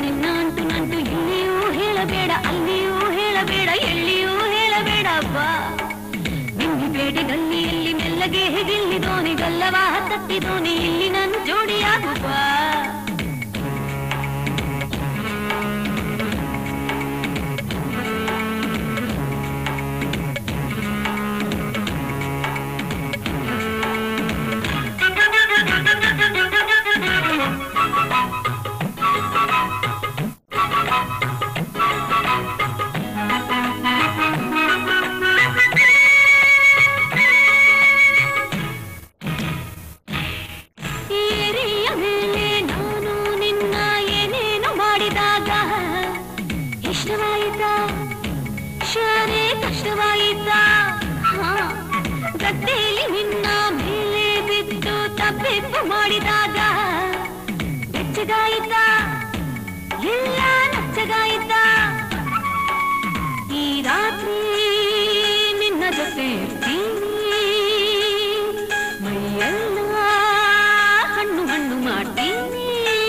ನಿನ್ನ ಅಂಟು ನಂಟು ಇಲ್ಲಿಯೂ ಹೇಳಬೇಡ ಅಲ್ಲಿಯೂ ಹೇಳಬೇಡ ಎಲ್ಲಿಯೂ ಹೇಳಬೇಡ ಬಾ ನಿನ್ನೆ ಬೇಟೆ ಗಲ್ಲಿಯಲ್ಲಿ ಮೆಲ್ಲಗೆ ಗಿಲ್ಲಿದೋನಿ ಗಲ್ಲವ ತಟ್ಟಿದೋನಿ ಇಲ್ಲಿ ನನ್ನ ಜೋಡಿಯಾಗು ಬಾ ಏರಿಯ ಮೇಲೆ ನಾನು ನಿನ್ನ ಏನೇನು ಮಾಡಿದಾಗ ಇಷ್ಟವಾಯಿತಾ ಶಾನೆ ಕಷ್ಟವಾಯಿತಾ ಹಾ, ಗದ್ದೆಯಲ್ಲಿ ನಿನ್ನ ಮೇಲೆ ಬಿದ್ದು ತಪ್ಪಿಪ್ಪು ಮಾಡಿದಾಗ ಬೆಚ್ಚಗಾಯಿತಾ ಎಲ್ಲ ನಚ್ಚಗಾಯಿತಾ ಈ ರಾತ್ರಿ ನಿನ್ನ ಜೊತೆ ಇರ್ತೀನಿ ಮೈಯೆಲ್ಲ ಹಣ್ಣು ಹಣ್ಣು ಮಾಡ್ತೀನಿ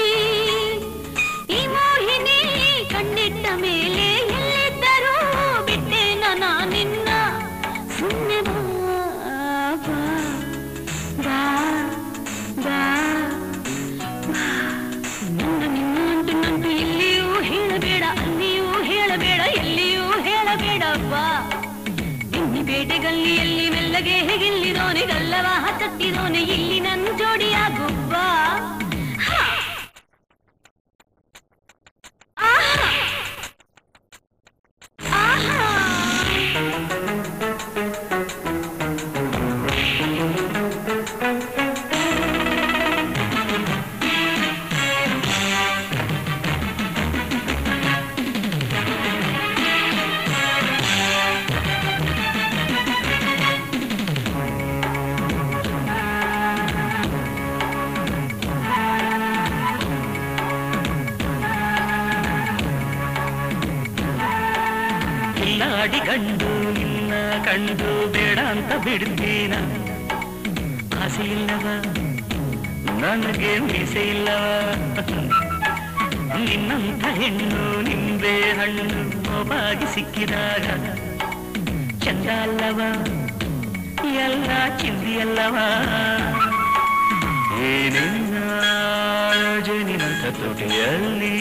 ಈ ಮೋಹಿನಿ ಕಣ್ಣಿಟ್ಟ ಮೇಲೆ ಎಲ್ಲಿದ್ದರೂ ಬಿಟ್ಟೇನ ನಾ ನಿನ್ನ ಸುಮ್ಮನೆ ಬಾ ಬಾ, ಬಾ ಬಾ ಬಾ. ನನ್ನ ನಿನ್ನ ಅಂಟು ನಂಟು ಇಲ್ಲಿಯೂ ಹೇಳಬೇಡ ಅಲ್ಲಿಯೂ ಹೇಳಬೇಡ ಎಲ್ಲಿಯೂ ಹೇಳಬೇಡ ಬಾ ನಿನ್ನೆ ಬೇಟೆಗಲ್ಲಿಯಲ್ಲಿ ಮೆಲ್ಲಗೆ ಹೇಗಿಲ್ಲಿದೋನೆ ಗಲ್ಲವ ತಟ್ಟಿದೋನೆ ಇಲ್ಲಿ ನನ್ನ ಜೋಡಿಯಾಗು ಬಾ ಹಾ. ಆಹಾ. ಆಹಾ. ಕಿಲ್ಲಾಡಿ ಗಂಡು ನಿನ್ನ ಕಂಡು ಬೇಡ ಅಂತ ಬಿಡ್ತೀನ ಆಸೆ ಇಲ್ಲವ ನನಗೆ ಮೀಸೆ ಇಲ್ಲವ ನಿನ್ನಂಥ ಹೆಣ್ಣು ನಿಂಬೆ ಹಣ್ಣು ಮೊಬಾಗಿ ಸಿಕ್ಕಿದಾಗ ಚಂದ ಅಲ್ಲವ ಎಲ್ಲ ಚಿಂದಿ ಅಲ್ಲವ ಏನಿನ್ನ ಜನಿನಂಥ ತೊಡೆಯಲ್ಲಿ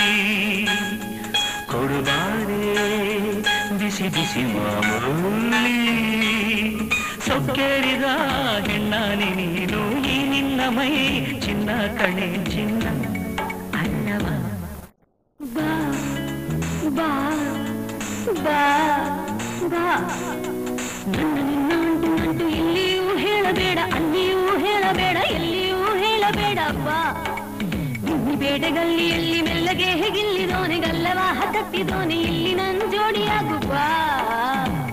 ಕೊಡುಬಾರೆ ಬಿಸಿ ಬಿಸಿ ಮಾಮೂಲಿ ಸೊಕ್ಕೇರಿದ ಹೆಣ್ಣಾನಿ ನೀನು ಈ ನಿನ್ನ ಮೈ ಚಿನ್ನ ಕಣೆ ಚಿನ್ನ ಅಲ್ಲವ ಬಾ ಬಾ ಬಾ ಬಾ ನನ್ನ ನಿನ್ನ ಅಂಟು ನಂಟು ಇಲ್ಲಿಯೂ ಹೇಳಬೇಡ ಅಲ್ಲಿಯೂ ಹೇಳಬೇಡ ಎಲ್ಲಿಯೂ ಹೇಳಬೇಡ ಬಾ ನಿನ್ನೆ ಬೇಟೆಗಲ್ಲಿಯಲ್ಲಿ ಮೆಲ್ಲಗೆ ಹೇಗಿಲ್ಲಿದೋನೆ ಗಲ್ಲವ ತಟ್ಟಿದೋನೆ ಇಲ್ಲಿ ನನ್ನ ಜೋಡಿಯಾಗು ಬಾ